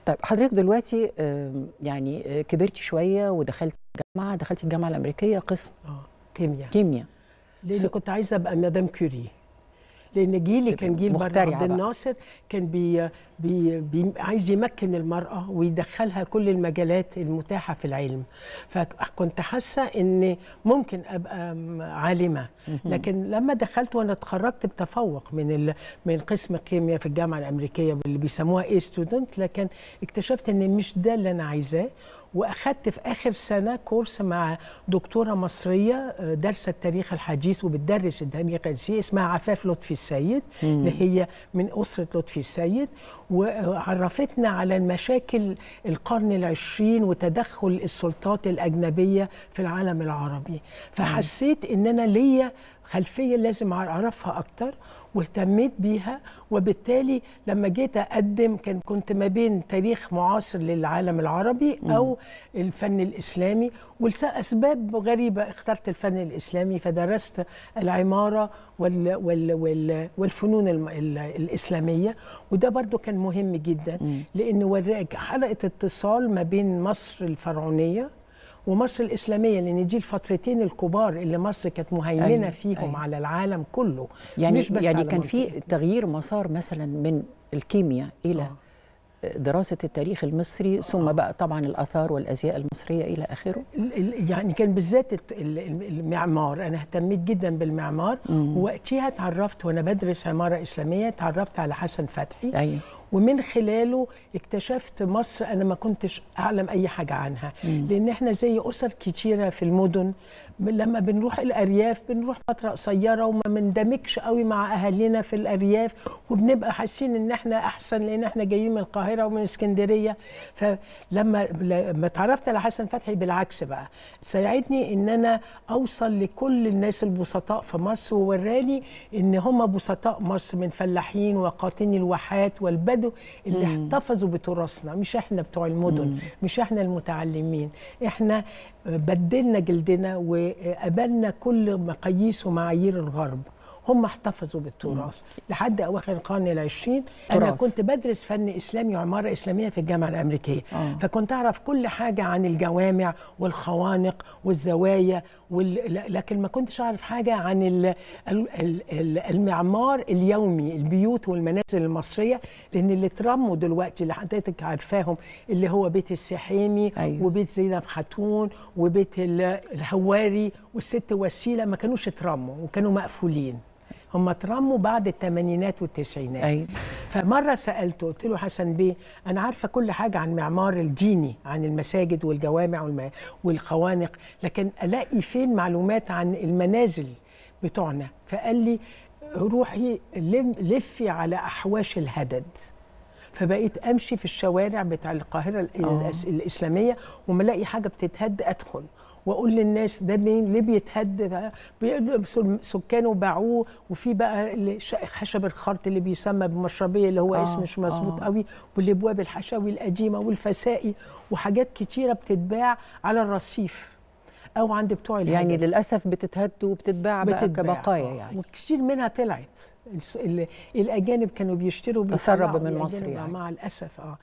طيب حضرتك دلوقتي آم، يعني آه، كبرتي شويه ودخلت الجامعه دخلتي الجامعه الامريكيه قسم اه كيمياء كيمياء لان س- كنت عايزه ابقى مدام كوري لان جيلي كان جيل برضه مخترعة عبد بقى. الناصر كان بي بي بي عايز يمكن المراه ويدخلها كل المجالات المتاحه في العلم فكنت حاسه ان ممكن ابقى م- عالمه لكن لما دخلت وانا اتخرجت بتفوق من ال... من قسم الكيمياء في الجامعه الامريكيه اللي بيسموها اي ستودنت لكن اكتشفت ان مش ده اللي انا عايزاه واخدت في اخر سنه كورس مع دكتوره مصريه آه، دارسه التاريخ الحديث وبتدرس التاريخ الحديث اسمها عفاف لطفي السيد اللي هي من اسره لطفي السيد وعرفتنا على مشاكل القرن العشرين وتدخل السلطات الاجنبيه في العالم العربي فحسيت ان انا ليا خلفيه لازم اعرفها اكتر واهتميت بيها وبالتالي لما جيت اقدم كان كنت ما بين تاريخ معاصر للعالم العربي او الفن الاسلامي ولاسباب غريبه اخترت الفن الاسلامي فدرست العماره وال وال وال والفنون الم- ال- الاسلاميه وده برضو كان مهم جدا لانه وراك حلقه اتصال ما بين مصر الفرعونيه ومصر الإسلامية لأن دي الفترتين الكبار اللي مصر كانت مهيمنة أيوة، فيهم أيوة. على العالم كله يعني مش بس يعني على كان في منطقتنا. تغيير مسار مثلا من الكيمياء الى آه. دراسه التاريخ المصري ثم بقى طبعا الاثار والازياء المصريه الى اخره ال- ال- يعني كان بالذات الت- ال- ال- المعمار انا اهتميت جدا بالمعمار ووقتها اتعرفت وانا بدرس عماره اسلاميه اتعرفت على حسن فتحي ايوه ومن خلاله اكتشفت مصر انا ما كنتش اعلم اي حاجه عنها لان احنا زي اسر كتيره في المدن م- لما بنروح الارياف بنروح فتره قصيره وما بندمجش قوي مع اهالينا في الارياف وبنبقى حاسين ان احنا احسن لان احنا جايين من القاهره ومن اسكندريه فلما لما اتعرفت على حسن فتحي بالعكس بقى ساعدني ان انا اوصل لكل الناس البسطاء في مصر ووراني ان هم بسطاء مصر من فلاحين وقاطني الواحات والبدو اللي احتفظوا بتراثنا مش احنا بتوع المدن مش احنا المتعلمين احنا بدلنا جلدنا وقبلنا كل مقاييس ومعايير الغرب هم احتفظوا بالتراث لحد اواخر القرن العشرين انا تراث. كنت بدرس فن اسلامي وعماره اسلاميه في الجامعه الامريكيه آه. فكنت اعرف كل حاجه عن الجوامع والخوانق والزوايا وال... ل- لكن ما كنتش اعرف حاجه عن ال... ال... ال... ال- المعمار اليومي البيوت والمنازل المصريه لان اللي اترموا دلوقتي اللي حضرتك عارفاهم اللي هو بيت السحيمي أيوة. وبيت زينب خاتون وبيت ال- الهواري والست وسيله ما كانوش اترموا وكانوا مقفولين هم اترموا بعد الثمانينات والتسعينات ايوه فمره سالته قلت له حسن بيه انا عارفه كل حاجه عن معمار الديني عن المساجد والجوامع والم- والخوانق لكن الاقي فين معلومات عن المنازل بتوعنا فقال لي روحي لم- لفي على احواش الهدد فبقيت امشي في الشوارع بتاع القاهره ال- آه. الأس- الاسلاميه وما الاقي حاجه بتتهد ادخل واقول للناس ده مين ليه بيتهد بيقولوا سل- سكانه باعوه وفي بقى ال- ش- خشب الخرط اللي بيسمى بالمشربيه اللي هو آه، اسم مش مظبوط آه. قوي والابواب الحشاوي القديمه والفسائي وحاجات كتيره بتتباع على الرصيف او عند بتوع يعني الهدد. للاسف بتتهد وبتتباع بقى بتتباع، كبقايا آه. يعني وكتير منها طلعت الس- ال- الاجانب كانوا بيشتروا تسرب بيطلعوا من الأجانب، مصر آه، يعني. مع الاسف اه